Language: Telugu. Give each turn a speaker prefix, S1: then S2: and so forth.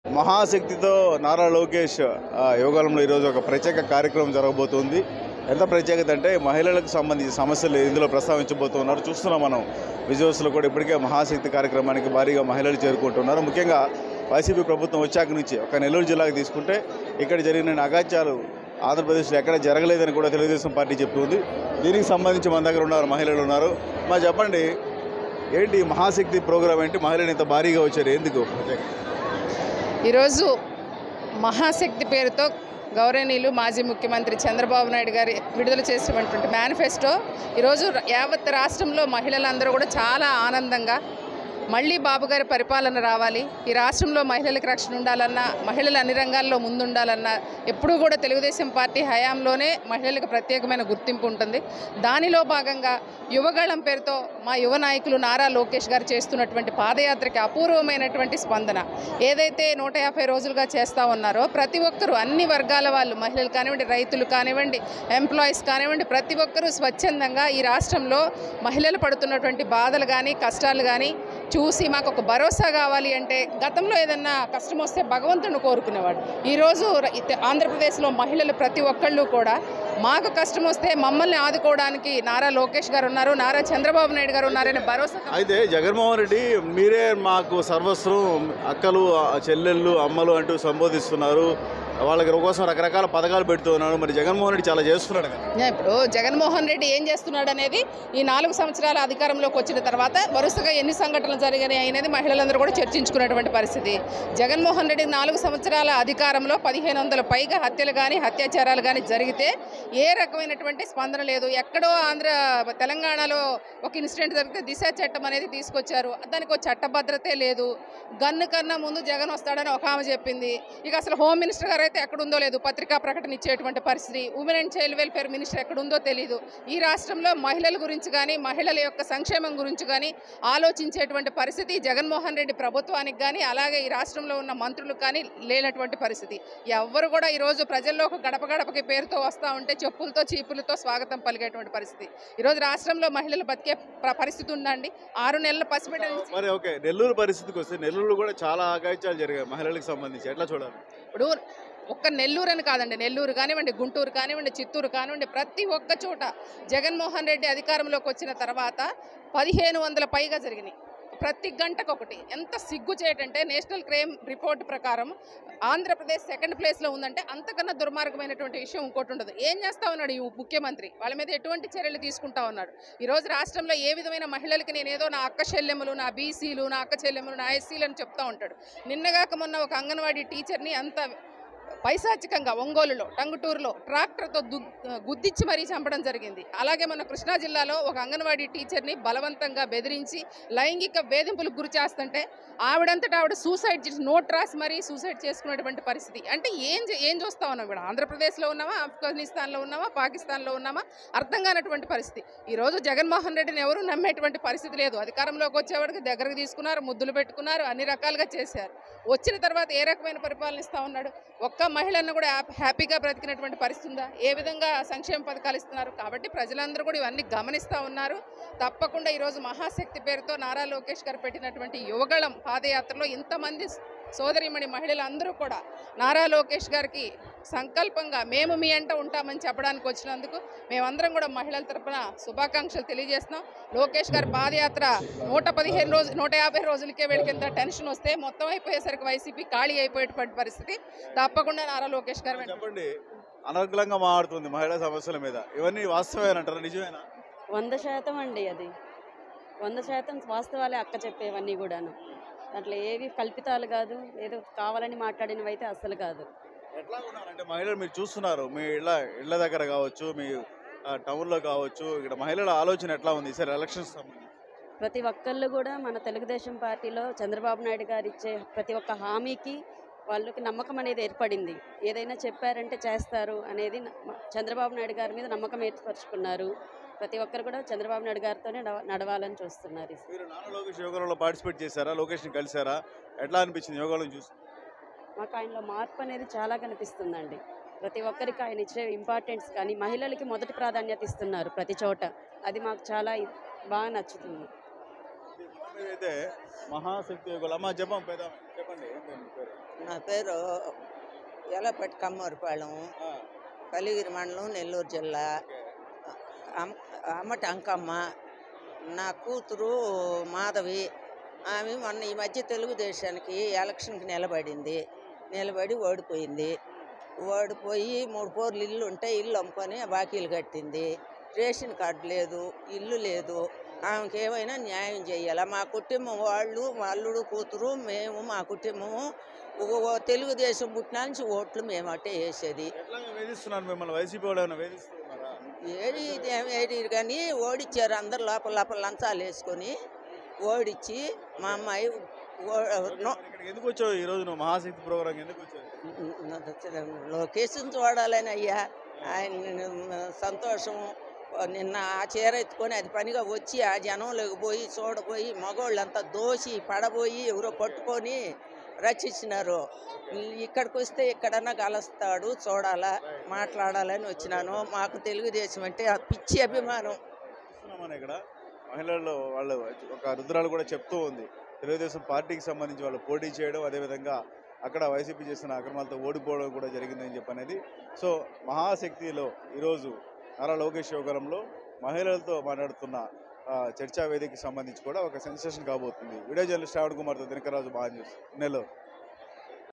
S1: మహాశక్తితో నారా లోకేష్ ఆ, యోగాలంలో ఈరోజు ఒక ప్రత్యేక కార్యక్రమం జరగబోతోంది ఎంత ప్రత్యేకత అంటే మహిళలకు సంబంధించిన సమస్యలు ఇందులో ప్రస్తావించబోతున్నారు చూస్తున్నాం మనం విజువల్స్లో కూడా ఇప్పటికే మహాశక్తి కార్యక్రమానికి భారీగా మహిళలు చేరుకుంటున్నారు ముఖ్యంగా వైసీపీ ప్రభుత్వం వచ్చాక నుంచి ఒక నెల్లూరు జిల్లాకు తీసుకుంటే ఇక్కడ జరిగిన అగాత్యాలు ఆంధ్రప్రదేశ్లో ఎక్కడ జరగలేదని కూడా తెలుగుదేశం పార్టీ చెప్తుంది దీనికి సంబంధించి మన దగ్గర ఉన్నారు మహిళలు ఉన్నారు మా చెప్పండి ఏంటి ఈ మహాశక్తి ప్రోగ్రాం ఏంటి మహిళలు ఇంత భారీగా వచ్చారు ఎందుకు ప్రత్యేకత
S2: ఈరోజు మహాశక్తి పేరుతో గౌరవనీయులు మాజీ ముఖ్యమంత్రి చంద్రబాబు నాయుడు గారి విడుదల చేసినటువంటి మేనిఫెస్టో ఈరోజు యావత్ రాష్ట్రంలో మహిళలందరూ కూడా చాలా ఆనందంగా మళ్ళీ బాబు గారి పరిపాలన రావాలి ఈ రాష్ట్రంలో మహిళలకు రక్షణ ఉండాలన్నా మహిళలు అన్ని రంగాల్లో ముందుండాలన్నా ఎప్పుడూ కూడా తెలుగుదేశం పార్టీ హయాంలోనే మహిళలకు ప్రత్యేకమైన గుర్తింపు ఉంటుంది దానిలో భాగంగా యువగళం పేరుతో మా యువ నాయకులు నారా లోకేష్ గారు చేస్తున్నటువంటి పాదయాత్రకి అపూర్వమైనటువంటి స్పందన ఏదైతే నూట యాభై రోజులుగా చేస్తూ ఉన్నారో ప్రతి ఒక్కరూ అన్ని వర్గాల వాళ్ళు మహిళలు కానివ్వండి రైతులు కానివ్వండి ఎంప్లాయీస్ కానివ్వండి ప్రతి ఒక్కరూ స్వచ్ఛందంగా ఈ రాష్ట్రంలో మహిళలు పడుతున్నటువంటి బాధలు కానీ కష్టాలు కానీ చూసి మాకు ఒక భరోసా కావాలి అంటే గతంలో ఏదన్నా కష్టం వస్తే భగవంతుని కోరుకునేవాడు ఈరోజు ర- ఇత- ఆంధ్రప్రదేశ్లో మహిళలు ప్రతి ఒక్కళ్ళు కూడా మాకు కష్టం వస్తే మమ్మల్ని ఆదుకోవడానికి నారా లోకేష్ గారు ఉన్నారు నారా చంద్రబాబు నాయుడు గారు ఉన్నారనే భరోసా
S1: అయితే జగన్మోహన్ రెడ్డి మీరే మాకు సర్వస్వం అక్కలు ఆ చెల్లెళ్ళు అమ్మలు అంటూ సంబోధిస్తున్నారు వాళ్ళకి కోసం రకరకాల పథకాలు పెడుతున్నారు మరి జగన్మోహన్ రెడ్డి చాలా చేస్తున్నాడు కదా
S2: యా, ఇప్పుడు జగన్మోహన్ రెడ్డి ఏం చేస్తున్నాడు అనేది ఈ నాలుగు సంవత్సరాల అధికారంలోకి వచ్చిన తర్వాత వరుసగా ఎన్ని సంఘటనలు జరిగాయి అనేది మహిళలందరూ కూడా చర్చించుకున్నటువంటి పరిస్థితి జగన్మోహన్ రెడ్డి నాలుగు సంవత్సరాల అధికారంలో పదిహేను వందల పైగా హత్యలు కానీ అత్యాచారాలు కానీ జరిగితే ఏ రకమైనటువంటి స్పందన లేదు ఎక్కడో ఆంధ్ర తెలంగాణలో ఒక ఇన్సిడెంట్ జరిగితే దిశ చట్టం అనేది తీసుకొచ్చారు దానికి ఒక చట్టభద్రతే లేదు గన్ను కన్నా ముందు జగన్ వస్తాడని ఒక ఆమె చెప్పింది ఇక అసలు హోమ్ మినిస్టర్ గారు అయితే ఎక్కడుందో లేదు పత్రికా ప్రకటన ఇచ్చేటువంటి పరిస్థితి women and child welfare minister ఎక్కడుందో తెలియదు ఈ రాష్ట్రంలో మహిళల గురించి కానీ మహిళల యొక్క సంక్షేమం గురించి కానీ ఆలోచించేటువంటి పరిస్థితి జగన్మోహన్ రెడ్డి ప్రభుత్వానికి కానీ అలాగే ఈ రాష్ట్రంలో ఉన్న మంత్రులకు కానీ లేనటువంటి పరిస్థితి ఎవ్వరు కూడా ఈరోజు ప్రజల్లో ఒక గడప గడపకి పేరుతో వస్తూ ఉంటే చెప్పులతో చీపులతో స్వాగతం పలికేటువంటి పరిస్థితి ఈరోజు రాష్ట్రంలో మహిళలు బతికే ప్ర- పరిస్థితి ఉందండి ఆరు నెలల పసిబిడ్డ నుంచి
S1: మరి ఓకే నెల్లూరు పరిస్థితికి వస్తే నెల్లూరులో కూడా చాలా ఆగాయిత్యాలు జరిగాయి మహిళలకు సంబంధించి ఎట్లా చూడాలి
S2: ఇప్పుడు ఒక్క నెల్లూరు అని కాదండి నెల్లూరు కానివ్వండి గుంటూరు కానివ్వండి చిత్తూరు కానివ్వండి ప్రతి ఒక్క చోట జగన్మోహన్ రెడ్డి అధికారంలోకి వచ్చిన తర్వాత పదిహేను వందల పైగా జరిగినాయి ప్రతి గంటకు ఒకటి ఎంత సిగ్గు చేయటంటే నేషనల్ క్రైమ్ రిపోర్ట్ ప్రకారం ఆంధ్రప్రదేశ్ సెకండ్ ప్లేస్లో ఉందంటే అంతకన్నా దుర్మార్గమైనటువంటి విషయం ఇంకోటి ఉండదు ఏం చేస్తా ఉన్నాడు ఈ ముఖ్యమంత్రి వాళ్ళ మీద ఎటువంటి చర్యలు తీసుకుంటా ఉన్నాడు ఈరోజు రాష్ట్రంలో ఏ విధమైన మహిళలకి నేను ఏదో నా అక్క చెల్లెములు నా బీసీలు నా అక్క చెల్లెములు నా ఎస్సీలు అని చెప్తా ఉంటాడు నిన్నగాక మొన్న ఒక అంగన్వాడీ టీచర్ని అంత పైశాచికంగా ఒంగోలులో టంగుటూరులో ట్రాక్టర్తో దు గుద్దిచ్చి మరీ చంపడం జరిగింది అలాగే మన కృష్ణా జిల్లాలో ఒక అంగన్వాడీ టీచర్ని బలవంతంగా బెదిరించి లైంగిక వేధింపులకు గురి చేస్తుంటే ఆవిడంతటా ఆవిడ సూసైడ్ చేసి నోట్ రాసి మరీ సూసైడ్ చేసుకునేటువంటి పరిస్థితి అంటే ఏం చే- ఏం చూస్తా ఉన్నాం ఇక్కడ ఆంధ్రప్రదేశ్లో ఉన్నామా ఆఫ్ఘనిస్తాన్లో ఉన్నామా పాకిస్తాన్లో ఉన్నామా అర్థం కానటువంటి పరిస్థితి ఈరోజు జగన్మోహన్ రెడ్డిని ఎవరు నమ్మేటువంటి పరిస్థితి లేదు అధికారంలోకి వచ్చేవాడికి దగ్గరకు తీసుకున్నారు ముద్దులు పెట్టుకున్నారు అన్ని రకాలుగా చేశారు వచ్చిన తర్వాత ఏ రకమైన పరిపాలన ఇస్తా ఉన్నాడు ఒక్క మహిళను కూడా హ్యాపీ- హ్యాపీగా బ్రతికినటువంటి పరిస్థితి ఉందా ఏ విధంగా సంక్షేమ పథకాలు ఇస్తున్నారు కాబట్టి ప్రజలందరూ కూడా ఇవన్నీ గమనిస్తూ ఉన్నారు తప్పకుండా ఈరోజు మహాశక్తి పేరుతో నారా లోకేష్ గారు పెట్టినటువంటి యువగళం పాదయాత్రలో ఇంతమంది సోదరిమణి మహిళలందరూ కూడా నారా లోకేష్ గారికి సంకల్పంగా మేము మీ అంట ఉంటామని చెప్పడానికి వచ్చినందుకు మేమందరం కూడా మహిళల తరపున శుభాకాంక్షలు తెలియజేస్తున్నాం లోకేష్ గారి పాదయాత్ర నూట పదిహేను రోజు నూట యాభై రోజులకే వీళ్ళకింత టెన్షన్ వస్తే మొత్తం అయిపోయేసరికి వైసీపీ ఖాళీ అయిపోయేటువంటి పరిస్థితి తప్పకుండా నారా లోకేష్ గారు వెంట
S1: చెప్పండి అనర్గళంగా మాట్లాడుతుంది మహిళా సమస్యల మీద ఇవన్నీ వాస్తవేనంటారా నిజమేనా
S3: వంద శాతం అండి అది వంద శాతం వాస్తవాలే అక్క చెప్పేవన్నీ కూడాను దాంట్లో ఏవి కల్పితాలు కాదు ఏదో కావాలని మాట్లాడినవి అయితే అస్సలు కాదు
S1: ఎట్లా ఉన్నారంటే మహిళలు మీరు చూస్తున్నారు మీ ఇళ్ళ ఇళ్ళ దగ్గర కావచ్చు మీ ఆ, టౌన్లో కావచ్చు ఇక్కడ మహిళల ఆలోచన ఎట్లా ఉంది సరే ఎలక్షన్స్ సంబంధించి
S3: ప్రతి ఒక్కళ్ళు కూడా మన తెలుగుదేశం పార్టీలో చంద్రబాబు నాయుడు గారు ఇచ్చే ప్రతి ఒక్క హామీకి వాళ్ళకి నమ్మకం అనేది ఏర్పడింది ఏదైనా చెప్పారంటే చేస్తారు అనేది న- చంద్రబాబు నాయుడు గారి మీద నమ్మకం ఏర్పరచుకున్నారు ప్రతి ఒక్కరు కూడా చంద్రబాబు నాయుడు గారితోనే నడవ- నడవాలని చూస్తున్నారు
S1: మీరు నాన్న లోకేష్ యోగాలో పార్టిసిపేట్ చేశారా లోకేష్ని కలిశారా ఎట్లా అనిపించింది యోగాలో చూసి
S3: మాకు ఆయనలో మార్పు అనేది చాలా కనిపిస్తుందండి ప్రతి ఒక్కరికి ఆయన ఇచ్చే ఇంపార్టెన్స్ కానీ మహిళలకి మొదటి ప్రాధాన్యత ఇస్తున్నారు ప్రతి చోట అది మాకు చాలా ఇ- బాగా నచ్చుతుంది
S1: అయితే మహాశక్తి యోగాలు అమ్మ చెప్పం పెద్ద చెప్పండి ఏంటి మీ పేరు
S4: నా పేరు ఎలపట్టి కమ్మరిపాళెం కలిగిరి మండలం నెల్లూరు జిల్లా అమ్- అమ్మటి అంకమ్మ నా కూతురు మాధవి ఆమె మొన్న ఈ మధ్య తెలుగుదేశానికి ఎలక్షన్కి నిలబడింది నిలబడి ఓడిపోయింది ఓడిపోయి మూడు కోర్లు ఇల్లు ఉంటే ఇల్లు అమ్ముకొని బాకీలు కట్టింది రేషన్ కార్డు లేదు ఇల్లు లేదు ఆమెకి ఏమైనా న్యాయం చేయాలి మా కుటుంబం వాళ్ళు మా అల్లుడు కూతురు మేము మా కుటుంబము ఓ- ఓ తెలుగుదేశం పుట్టిన నుంచి ఓట్లు మేము అట్టే వేసేది
S1: ఎట్లా వేధిస్తున్నారు మిమ్మల్ని వైసీపీ వాళ్ళు ఏమైనా వేధిస్తున్నారా
S4: ఏడి ఏడి కానీ ఓడిచ్చారు అందరు లోపల లోపల లంచాలు వేసుకొని ఓడిచ్చి మా అమ్మాయి ఓ- నో-
S1: ఇక్కడికి ఎందుకు వచ్చావు ఈ రోజు నువ్వు మహాశక్తి ప్రోగ్రాం ఎందుకు వచ్చావు
S4: లొకేషన్ చూడాలని అయ్యా ఆయన సంతోషం నిన్న ఆ చీర ఎత్తుకొని అది పనిగా వచ్చి ఆ జనంలోకి పోయి చూడపోయి మగవాళ్ళంతా దోసి పడబోయి ఎవరో పట్టుకొని రచించినారు ఇక్కడికి వస్తే ఎక్కడన్నా కలుస్తాడు చూడాలా మాట్లాడాలని వచ్చినాను మాకు తెలుగుదేశం అంటే ఆ పిచ్చి అభిమానం
S1: చూస్తున్నామని ఇక్కడ మహిళల్లో వాళ్ళు ఒక రుద్రాలు కూడా చెప్తూ ఉంది తెలుగుదేశం పార్టీకి సంబంధించి వాళ్ళు పోటీ చేయడం అదేవిధంగా అక్కడ వైసీపీ చేసిన అక్రమాలతో ఓడిపోవడం కూడా జరిగిందని చెప్పి అనేది సో మహాశక్తిలో ఈరోజు నారా లోకేష్ యోగంలో మహిళలతో మాట్లాడుతున్న ఆ, చర్చా వేదికకి సంబంధించి కూడా ఒక సెన్సేషన్ కాబోతుంది వీడియో జర్నలిస్ట్ శ్రావణ్ కుమార్తో దినకరాజు బాగా న్యూస్ నెల్లూరు